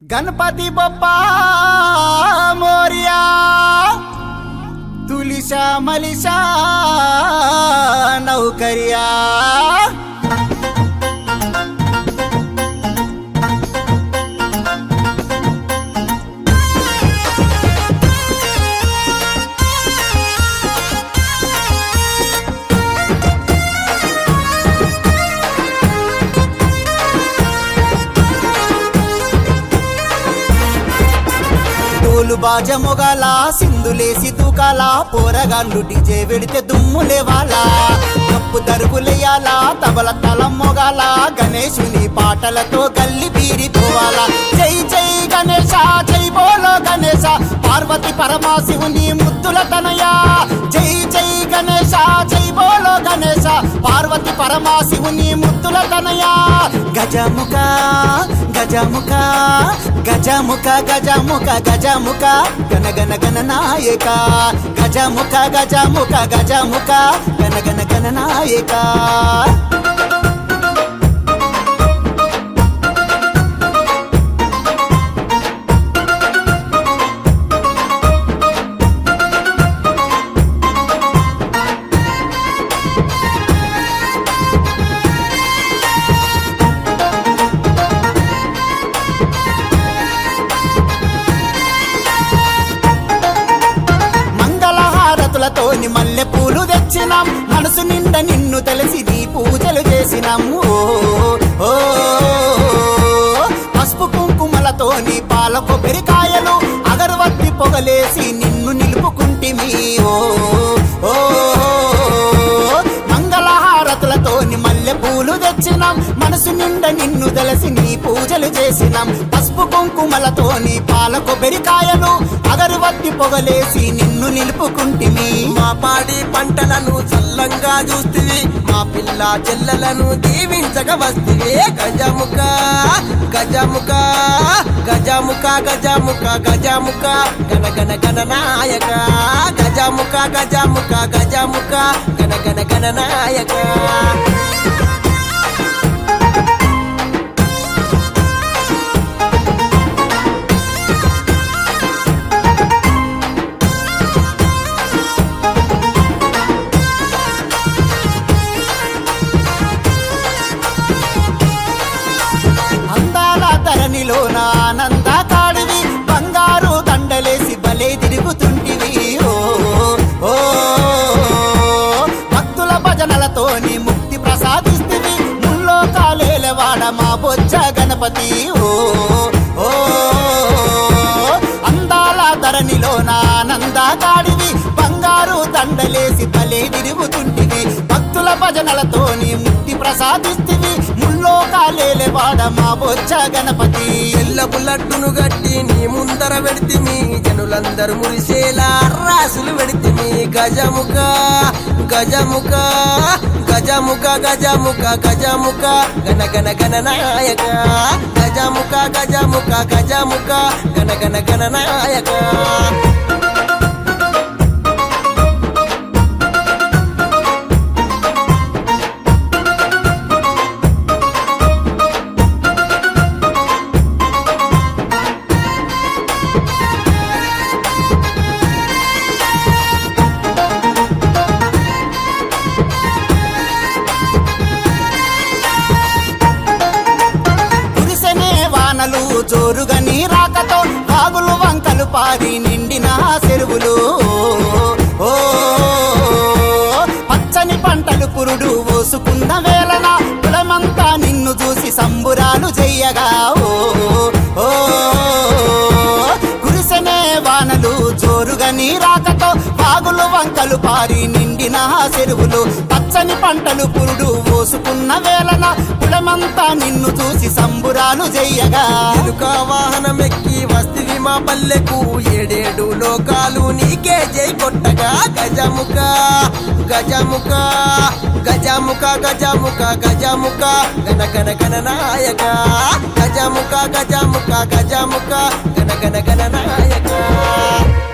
గణపతి బొప్పా మోరియా తులిసా మలిసా నౌకర్యా తోలు బాజ మొగల సింధులేసి తూకాల పోరగాళ్ళు డిజే వెడితే దుమ్ములేవాలా తప్పు దరుపులేయాలా తబల తలం మొగాల గణేశుని పాటలతో గల్లి బీరిపోవాలా జై జై గణేశ జై బోలో గణేశ పార్వతి పరమాశివుని ముద్దుల తనయా జై జై గణేశ జై బోలో గణేశ పార్వతి పరమాశివుని ముద్దుల తనయా గజముఖ గజముఖ గజముఖ గజముఖ గజముఖ గన గన గణ నాయక గజముఖ గజముఖ గజముఖ గన గన గణ నాయక మంగళహారతులతోని మల్లె పూలు తెచ్చినాం మనసు నిండా నిన్ను తెలిసి నీ పూజలు చేసినాం ఓ ఓ, పసుపు కుంకుమలతోని పాల కొబ్బరికాయలు అగరవత్తి పొగలేసి నిన్ను నిలుపుకుంటిమి ఓ ఓ మంగళహారతులతోని మల్లె పూలు తెచ్చినాం మనసు నిండా నిన్ను తెలిసి నీ పూజలు చేసినాం పసుపు కుంకుమలతోని పాల కొబ్బరికాయలు అగరవత్తి పొగలేసి నిన్ను నిలుపుకుంటిమి మా పాడి పంటలను చల్లంగా చూస్తివి మా పిల్ల చెల్లెలను దీవించక వస్తివి గజముఖ గజముఖ గజముఖ గజముఖ గజముఖ గణ గణ గణ నాయక గజముఖ గజముఖ గజముఖ గణ గణ గణ నాయక అందాల ధరణిలోన ఆనంద కాడివి బంగారు దండలేసి భలే తిరుగుతుంటివి ఓ ఓ భక్తుల భజనలతోని ముక్తి ప్రసాదిస్తివి ముల్లో కాలేలవాడ మా బొజ్జ గణపతి ఓ ఓ అందాల ధరణిలోన ఆనంద కాడివి బంగారు దండలేసి భలే తిరుగుతుంటివి భక్తుల భజనలతోని ముక్తి ప్రసాదిస్తివి ముల్లో కాలేలే వాడ మా బొచ్చ గణపతి ఎల్లపు లడ్డును గట్టి నీ ముందర పెడితిమి జనులందరూ మురిసేలా రాసులు పెడితిమి గజముఖ గజముఖ గజముఖ గజముఖ గజముఖ గణ గణ గణ నాయక గజముఖ గజముఖ గజముఖ గణ గణ గణ నాయక కురిసెనే వానలు జోరుగా నీ రాకతో వాగులు వంకలు పారి నిండిన చెరువులు ఓ పచ్చని పంటలు పురుడు ఓసుకున్న వేళన కులమంతా నిన్ను చూసి సంబురాలు చెయ్యగా ఓ ఓ కురిసెనే వానలు జోరుగా నీ రాకతో వాగులు వంకలు పారి నిండిన చెరువులు పచ్చని పంటలు పురుడు ఓసుకున్న వేళన కులమంతా నిన్ను చూసి సంబురాలు చెయ్యగా ఎలుక వాహనమెక్కి వస్తివి మా పల్లెకు ఏడేడు లోకాలు నీకే జై కొట్టగా గజముఖ గజముఖ గజముఖ గజముఖ గజముఖ గణ గణ గణ నాయక గజముఖ గజముఖ గజముఖ గణ గణ గణ నాయక